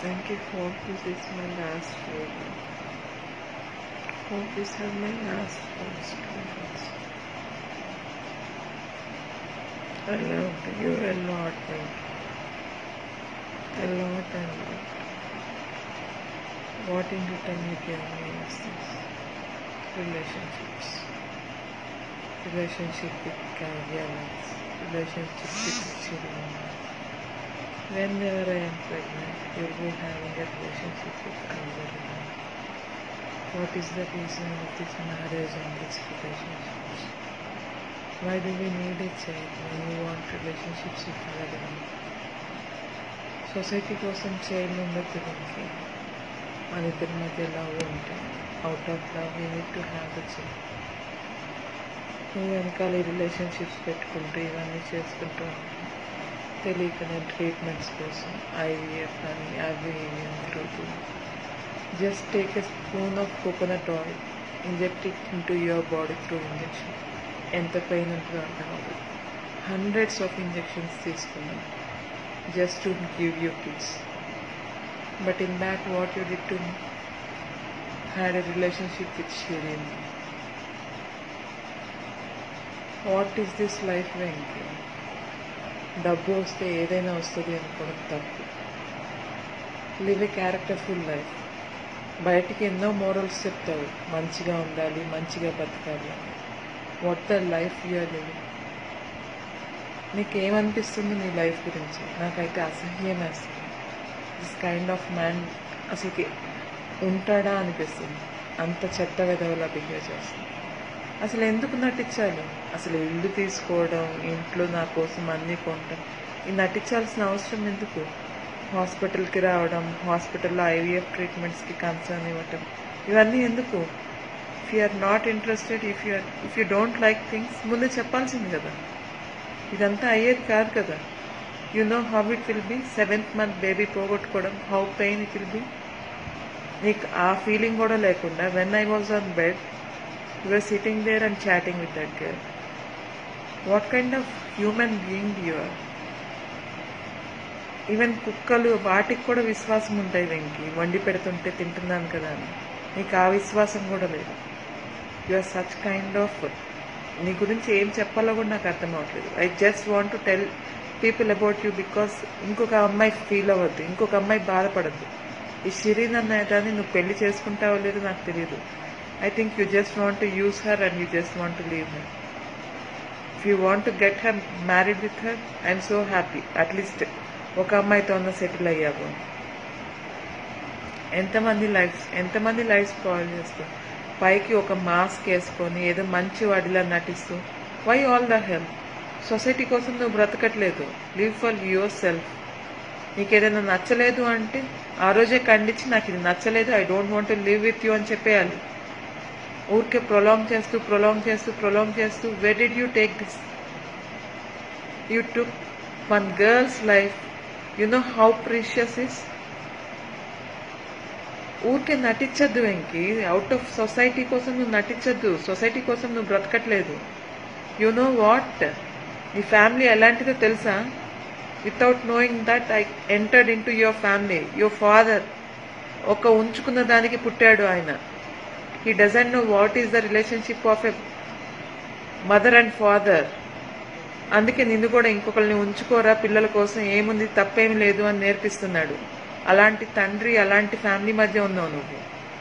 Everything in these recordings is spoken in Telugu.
Thank you. Hope this is my last video. Hope this is my last post. I love you a lot, thank you. A lot and lot. What in return you give me is this relationships. Relationship with Kavyalans. Relationship with children. Whenever I am pregnant, you'll be having a relationship with another woman. What is the reason of this marriage and this relationships? Why do we need a child when we want relationships with other women? Society కోసం చైల్డ్ ఉండద్దు దీనికి మన ఇద్దరి మధ్య లవ్ ఉంటే out of love you need to have the child నువ్వు వెనకాల ఈ రిలేషన్షిప్స్ పెట్టుకుంటూ ఇవన్నీ చేసుకుంటూ ఉంటావు తెలియకనే ట్రీట్మెంట్స్ కోసం ఐవీఎఫ్ అని అవి ఇవి అని తిరుగుతుంది just take a spoon of coconut oil inject it into your body through injection ఎంత పెయిన్ ఉంటుందో అర్థం అవుతుంది హండ్రెడ్స్ ఆఫ్ ఇంజెక్షన్స్ తీసుకున్నాం just to give you peace but in back what you did to had a relationship with షీరియన్ what is this life Venky డబ్బు వస్తే ఏదైనా వస్తుంది అనుకోవడం తప్పు లివ్ ఏ క్యారెక్టర్ఫుల్ లైఫ్ బయటికి ఎన్నో మోరల్స్ చెప్తావు మంచిగా ఉండాలి మంచిగా బతకాలి what the life you're living నీకేమనిపిస్తుంది నీ లైఫ్ గురించి నాకైతే అసహ్యం వేస్తుంది దిస్ కైండ్ ఆఫ్ మ్యాన్ అసలుకి ఉంటాడా అనిపిస్తుంది అంత చెత్త విధవలా బిహేవ్ చేస్తుంది అసలు ఎందుకు నటించాలి అసలు ఇల్లు తీసుకోవడం ఇంట్లో నా కోసం అన్నీ కొనడం ఈ నటించాల్సిన అవసరం ఎందుకు హాస్పిటల్కి రావడం హాస్పిటల్లో ఐవీఎఫ్ ట్రీట్మెంట్స్కి కన్సర్న్ ఇవ్వటం ఇవన్నీ ఎందుకు if you are not interested if you are if you don't like things ముందే చెప్పాల్సింది కదా ఇదంతా అయ్యేది కాదు కదా you know how it will be seventh month baby పోగొట్టుకోవడం how pain it will be నీకు ఆ ఫీలింగ్ కూడా లేకుండా when I was on bed you are sitting there and chatting with that girl what kind of human being you are even కుక్కలు వాటికి కూడా విశ్వాసం ఉంటాయి వెంకి వండి పెడుతుంటే తింటున్నాను కదా అని నీకు ఆ విశ్వాసం కూడా లేదు you are such kind of నీ గురించి ఏం చెప్పాలో కూడా నాకు అర్థం అవ్వట్లేదు I just want to tell people about you because ఇంకొక అమ్మాయి ఫీల్ అవ్వద్దు ఇంకొక అమ్మాయి బాధపడద్దు ఈ షిరీన్ అన్న దాన్ని నువ్వు పెళ్లి చేసుకుంటావో లేదో నాకు తెలియదు I think you just want to use her and you just want to leave her if you want to get her married with her I'm so happy at least ఒక అమ్మాయితో ఉన్న సెటిల్ అయ్యావు ఎంతమంది లైఫ్స్ ఎంతమంది లైఫ్ స్పాయిల్ చేస్తూ పైకి ఒక మాస్క్ వేసుకొని ఏదో మంచి వాడిలా నటిస్తూ why all the help society కోసం నువ్వు బ్రతకట్లేదు లివ్ ఫర్ యువర్ సెల్ఫ్ నీకు ఏదైనా నచ్చలేదు అంటే ఆ రోజే ఖండించి నాకు ఇది నచ్చలేదు I don't want to live with you అని చెప్పేయాలి ఊరికే ప్రొలాంగ్ చేస్తూ ప్రొలాంగ్ చేస్తూ ప్రొలాంగ్ చేస్తూ where did you take this you took one girls life you know how precious is ఊరికే నటించద్దు వెంకి అవుట్ ఆఫ్ సొసైటీ కోసం నువ్వు నటించద్దు సొసైటీ కోసం నువ్వు బ్రతకట్లేదు యు నో వాట్ నీ ఫ్యామిలీ ఎలాంటిదో తెలుసా without knowing that I entered into your family your father ఒక ఉంచుకున్న దానికి పుట్టాడు ఆయన he doesn't know what is the relationship of a mother and father అందుకే నిన్ను కూడా ఇంకొకరిని ఉంచుకోరా పిల్లల కోసం ఏముంది తప్పేమి లేదు అని నేర్పిస్తున్నాడు అలాంటి తండ్రి అలాంటి ఫ్యామిలీ మధ్య ఉన్నావు నువ్వు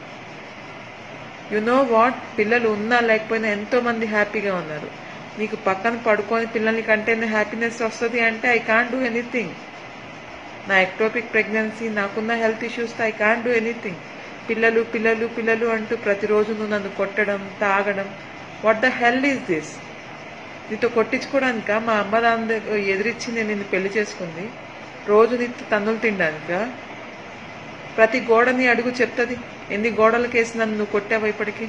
యు నో వాట్ పిల్లలు ఉన్నా లేకపోయినా ఎంతో మంది హ్యాపీగా ఉన్నారు నీకు పక్కన పడుకొని పిల్లల్ని కంటేనే హ్యాపీనెస్ వస్తుంది అంటే ఐ కాంట్ డూ ఎనీథింగ్ నా ఎక్టోపిక్ ప్రెగ్నెన్సీ నాకున్న హెల్త్ ఇష్యూస్తో ఐ కాంట్ డూ ఎనీథింగ్ పిల్లలు పిల్లలు పిల్లలు అంటూ ప్రతిరోజు నువ్వు నన్ను కొట్టడం తాగడం what the hell is this నీతో కొట్టించుకోవడానిక మా అమ్మ దాని ఎదిరించి నేను నిన్ను పెళ్లి చేసుకుంది రోజు నీతో తన్నులు తినడానిక ప్రతి గోడని అడుగు చెప్తుంది ఎన్ని గోడలకు వేసి నన్ను నువ్వు కొట్టావు ఇప్పటికి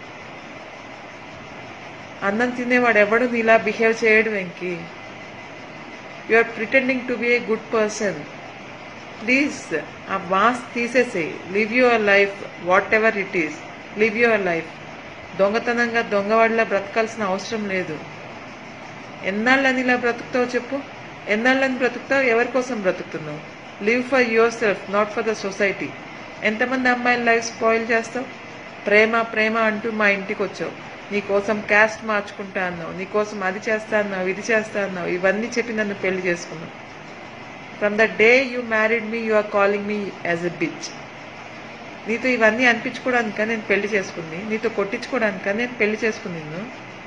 అన్నం తినేవాడు ఎవడు నీలా బిహేవ్ చేయడు Venky you are pretending to be a good person please ఆ మాస్క్ తీసేసేయి live your life whatever it is live your life దొంగతనంగా దొంగవాడిలా బ్రతకాల్సిన అవసరం లేదు ఎన్నాళ్ళని ఇలా బ్రతుకుతావు చెప్పు ఎన్నాళ్ళని బ్రతుకుతావు ఎవరి కోసం బ్రతుకుతున్నావు live for yourself not for the society ఎంతమంది అమ్మాయిల లైఫ్ స్పాయిల్ చేస్తావు ప్రేమ ప్రేమ అంటూ మా ఇంటికి వచ్చావు నీకోసం క్యాస్ట్ మార్చుకుంటా అన్నావు నీకోసం అది చేస్తా అన్నావు ఇది చేస్తా అన్నావు ఇవన్నీ చెప్పి నన్ను పెళ్లి చేసుకున్నావు from the day you married me you are calling me as a bitch నీతో ఇవన్నీ అనిపించుకోవడానిక నేను పెళ్లి చేసుకుంది నీతో కొట్టించుకోవడానిక నేను పెళ్లి చేసుకుంది నిన్ను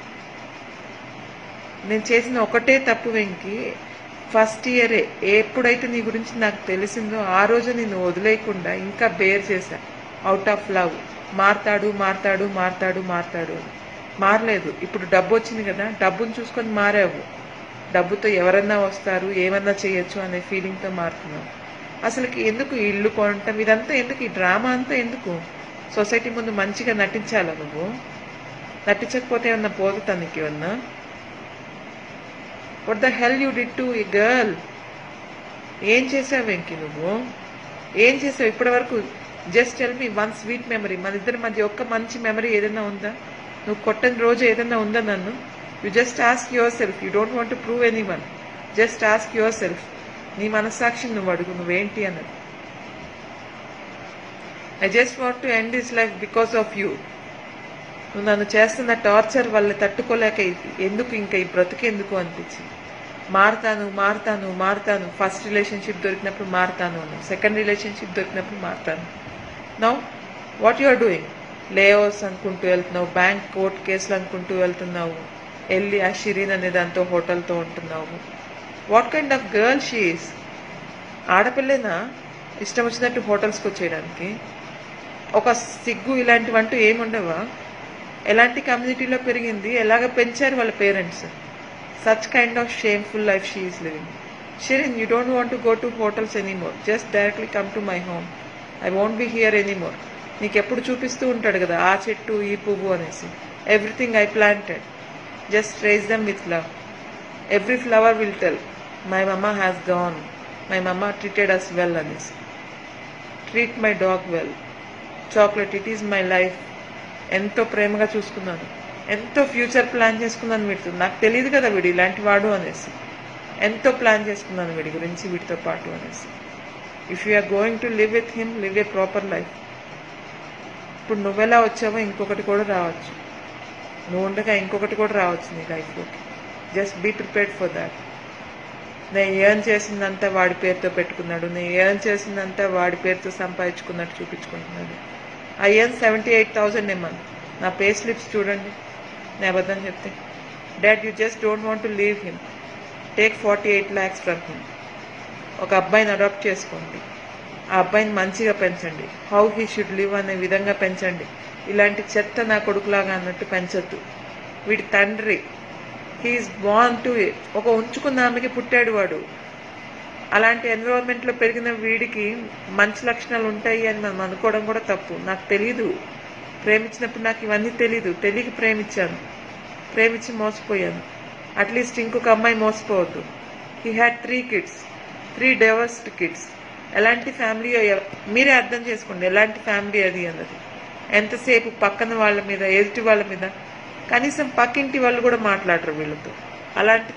నేను చేసిన ఒకటే తప్పు వెంకి ఫస్ట్ ఇయరే ఎప్పుడైతే నీ గురించి నాకు తెలిసిందో ఆ రోజు నేను వదిలేయకుండా ఇంకా బేర్ చేశా అవుట్ ఆఫ్ లవ్ మారతాడు మారతాడు మారతాడు మారతాడు అని మారలేదు ఇప్పుడు డబ్బు వచ్చింది కదా డబ్బును చూసుకొని మారావు డబ్బుతో ఎవరన్నా వస్తారు ఏమన్నా చేయొచ్చు అనే ఫీలింగ్తో మారుతున్నావు అసలుకి ఎందుకు ఈ ఇల్లు కొనటం ఇదంతా ఎందుకు ఈ డ్రామా అంతా ఎందుకు సొసైటీ ముందు మంచిగా నటించాలా నువ్వు నటించకపోతే ఏమన్నా పోతుందా నీకు ఏమన్నా what the hell you did to ఈ గర్ల్ ఏం చేసావు వెంకి నువ్వు ఏం చేసావు ఇప్పటి వరకు just tell me one sweet memory మన ఇద్దరి మధ్య ఒక్క మంచి మెమరీ ఏదైనా ఉందా నువ్వు కొట్టని రోజు ఏదైనా ఉందా నన్ను you just ask yourself you don't want to prove anyone just ask yourself నీ మనస్సాక్షిని నువ్వు అడుగు నువ్వేంటి అన్నది I just want to end this life because of you నువ్వు నన్ను చేస్తున్న టార్చర్ వల్ల తట్టుకోలేక ఇ- ఎందుకు ఇంకా ఈ బ్రతుకెందుకు అనిపించింది మారుతాను మారుతాను మారుతాను ఫస్ట్ రిలేషన్షిప్ దొరికినప్పుడు మారుతాను అన్నావు సెకండ్ రిలేషన్షిప్ దొరికినప్పుడు మారుతాను now what you are doing layouts అనుకుంటూ వెళ్తున్నావు బ్యాంక్ కోర్ట్ కేసులు అనుకుంటూ వెళ్తున్నావు వెళ్ళి ఆ షిరీన్ అనే దాంతో హోటల్తో ఉంటున్నావు what kind of girl she is ఆడపిల్లేనా ఇష్టం వచ్చినట్టు హోటల్స్కి వచ్చేయడానికి ఒక సిగ్గు ఇలాంటివంటూ ఏముండవా ఎలాంటి కమ్యూనిటీలో పెరిగింది ఎలాగ పెంచారు వాళ్ళ parents such kind of shameful life she is living Shirin you don't want to go to hotels anymore just directly come to my home I won't be here anymore నీకు ఎప్పుడు చూపిస్తూ ఉంటాడు కదా ఆ చెట్టు ఈ పువ్వు అనేసి everything I planted just raise them with love every flower will tell my mamma has gone my mamma treated us well అనేసి treat my dog well chocolate it is my life ఎంతో ప్రేమగా చూసుకున్నాను ఎంతో ఫ్యూచర్ ప్లాన్ చేసుకున్నాను వీడితో నాకు తెలియదు కదా వీడు ఇలాంటి వాడు అనేసి ఎంతో ప్లాన్ చేసుకున్నాను వీడి గురించి వీటితో పాటు అనేసి if you are going to live with him live a proper life ఇప్పుడు నువ్వెలా వచ్చావో ఇంకొకటి కూడా రావచ్చు నువ్వు ఉండగా ఇంకొకటి కూడా రావచ్చు నీ లైఫ్లోకి just be prepared for that నేను ఏం చేసిందంతా వాడి పేరుతో పెట్టుకున్నాడు నేను ఏం చేసిందంతా వాడి పేరుతో సంపాదించుకున్నట్టు చూపించుకుంటున్నాడు I earn seventy eight thousand a month నా పే స్లిప్స్ చూడండి నేను అబద్ధం చెప్తే dad you just don't want to leave him take forty eight lakhs from him ఒక అబ్బాయిని అడాప్ట్ చేసుకోండి ఆ అబ్బాయిని మంచిగా పెంచండి హౌ హీ షుడ్ లివ్ అనే విధంగా పెంచండి ఇలాంటి చెత్త నా కొడుకులాగా అన్నట్టు పెంచొద్దు వీడి తండ్రి హీఈస్ బాన్ టు ఒక ఉంచుకున్న ఆమెకి పుట్టాడు వాడు అలాంటి ఎన్విరాన్మెంట్లో పెరిగిన వీడికి మంచి లక్షణాలు ఉంటాయి అని మనం అనుకోవడం కూడా తప్పు నాకు తెలీదు ప్రేమించినప్పుడు నాకు ఇవన్నీ తెలీదు తెలియక ప్రేమించాను ప్రేమించి మోసపోయాను అట్లీస్ట్ ఇంకొక అమ్మాయి మోసపోవద్దు he had three kids three divorced kids ఎలాంటి ఫ్యామిలీ మీరే అర్థం చేసుకోండి ఎలాంటి ఫ్యామిలీ అది అన్నది ఎంతసేపు పక్కన వాళ్ళ మీద ఎదుటి వాళ్ళ మీద కనీసం పక్కింటి వాళ్ళు కూడా మాట్లాడరు వీళ్ళతో అలాంటి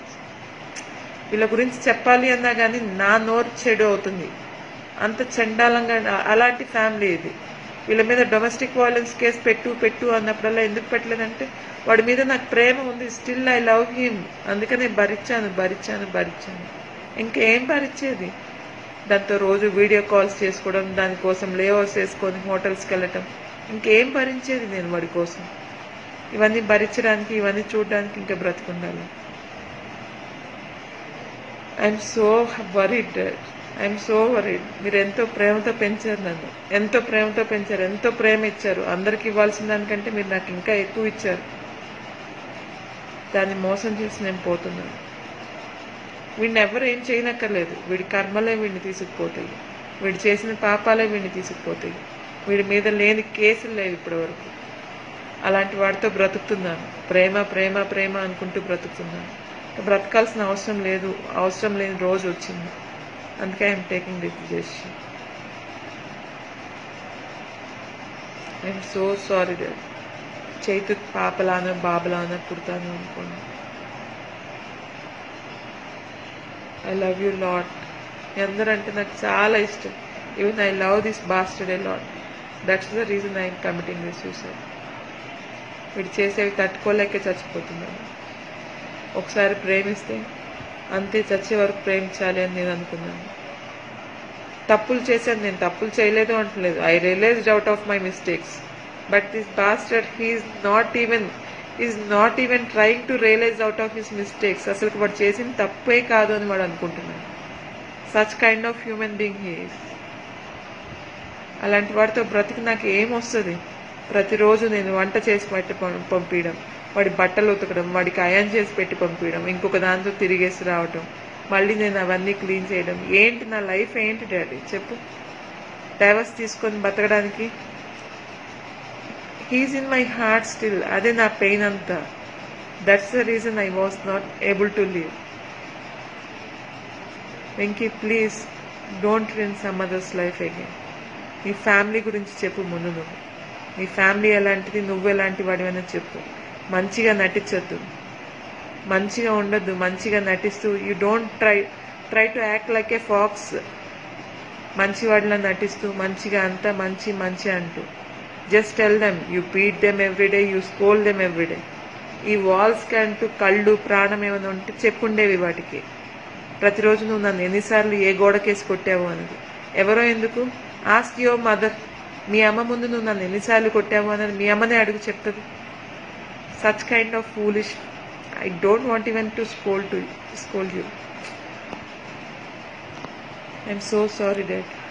వీళ్ళ గురించి చెప్పాలి అన్నా కానీ నా నోరు చెడు అవుతుంది అంత చండాలంగా అలాంటి ఫ్యామిలీ ఇది వీళ్ళ మీద డొమెస్టిక్ వైలెన్స్ కేసు పెట్టు పెట్టు అన్నప్పుడల్లా ఎందుకు పెట్టలేదంటే వాడి మీద నాకు ప్రేమ ఉంది స్టిల్ ఐ లవ్ హిమ్ అందుకనే భరించాను భరించాను భరించాను ఇంకేం భరించేది దాంతో రోజు వీడియో కాల్స్ చేసుకోవడం దానికోసం లేఅవుట్స్ వేసుకొని హోటల్స్కి వెళ్ళటం ఇంకేం భరించేది నేను వాడి కోసం ఇవన్నీ భరించడానికి ఇవన్నీ చూడడానికి ఇంకా బ్రతుకుండాలి I'm so worried I'm so worried మీరు ఎంతో ప్రేమతో పెంచారు నన్ను ఎంతో ప్రేమతో పెంచారు ఎంతో ప్రేమ ఇచ్చారు అందరికి ఇవ్వాల్సిన దానికంటే మీరు నాకు ఇంకా ఎక్కువ ఇచ్చారు దాన్ని మోసం చేసి నేను పోతున్నాను వీడిని ఎవరు ఏం చేయనక్కర్లేదు వీడి కర్మలే వీడిని తీసుకుపోతాయి వీడు చేసిన పాపాలే వీడిని తీసుకుపోతాయి వీడి మీద లేని కేసులు లేవు ఇప్పటి వరకు అలాంటి వాడితో బ్రతుకుతున్నాను ప్రేమ ప్రేమ ప్రేమ అనుకుంటూ బ్రతుకుతున్నాను బ్రతకాల్సిన అవసరం లేదు అవసరం లేని రోజు వచ్చింది అందుకే I'm taking this decision I'm so sorry dad Chaitu పాపలాన బాబలాన పుడతాను అనుకోండి ఐ లవ్ యూ లాట్ మీ అందరూ అంటే నాకు చాలా ఇష్టం even I love this bastard a lot that's the reason I'm committing this suicide వీడు చేసేవి తట్టుకోలేక చచ్చిపోతున్నాను ఒకసారి ప్రేమిస్తే అంతే చచ్చే వరకు ప్రేమించాలి అని నేను అనుకున్నాను తప్పులు చేశాను నేను తప్పులు చేయలేదు అంటలేదు I realised out of my mistakes but this bastard he is not even is not even trying to realise out of his mistakes అసలు వాడు చేసిన తప్పే కాదు అని వాడు అనుకుంటున్నాడు such kind of human being he is అలాంటి వాడితో బ్రతికి నాకు ఏమొస్తుంది ప్రతిరోజు నేను వంట చేసి పెట్టి పం- పంపించడం వాడి బట్టలు ఉతకడం వాడికి అయాన్ చేసి పెట్టి పంపించడం ఇంకొక దాంతో తిరిగేసి రావటం మళ్ళీ నేను అవన్నీ క్లీన్ చేయడం ఏంటి నా లైఫ్ ఏంటి డాడీ చెప్పు డైవర్స్ తీసుకొని బతకడానికి he's in my heart still అదే నా పెయిన్ అంతా that's the reason I was not able to leave Venky please don't win some others life again నీ ఫ్యామిలీ గురించి చెప్పు ముందు నువ్వు నీ ఫ్యామిలీ ఎలాంటిది నువ్వు ఎలాంటి వాడివైనా చెప్పు మంచిగా నటించొద్దు మంచిగా ఉండొద్దు మంచిగా నటిస్తూ you don't try try to act like a fox మంచివాడిలా నటిస్తూ మంచిగా అంతా మంచి మంచి అంటూ just tell them you beat them everyday you scold them everyday ఈ వాల్స్కి అంటూ కళ్ళు ప్రాణం ఏమైనా ఉంటే చెప్పుండేవి వాటికి ప్రతిరోజు నువ్వు నన్ను ఎన్నిసార్లు ఏ గోడకేసి కొట్టావు అన్నది ఎవరో ఎందుకు ఆస్క్ యువర్ మదర్ మీ అమ్మ ముందు నువ్వు నన్ను ఎన్నిసార్లు కొట్టావు అన్నది మీ అమ్మనే అడుగు చెప్తుంది such kind of foolish I don't want even to scold to scold you I'm so sorry dad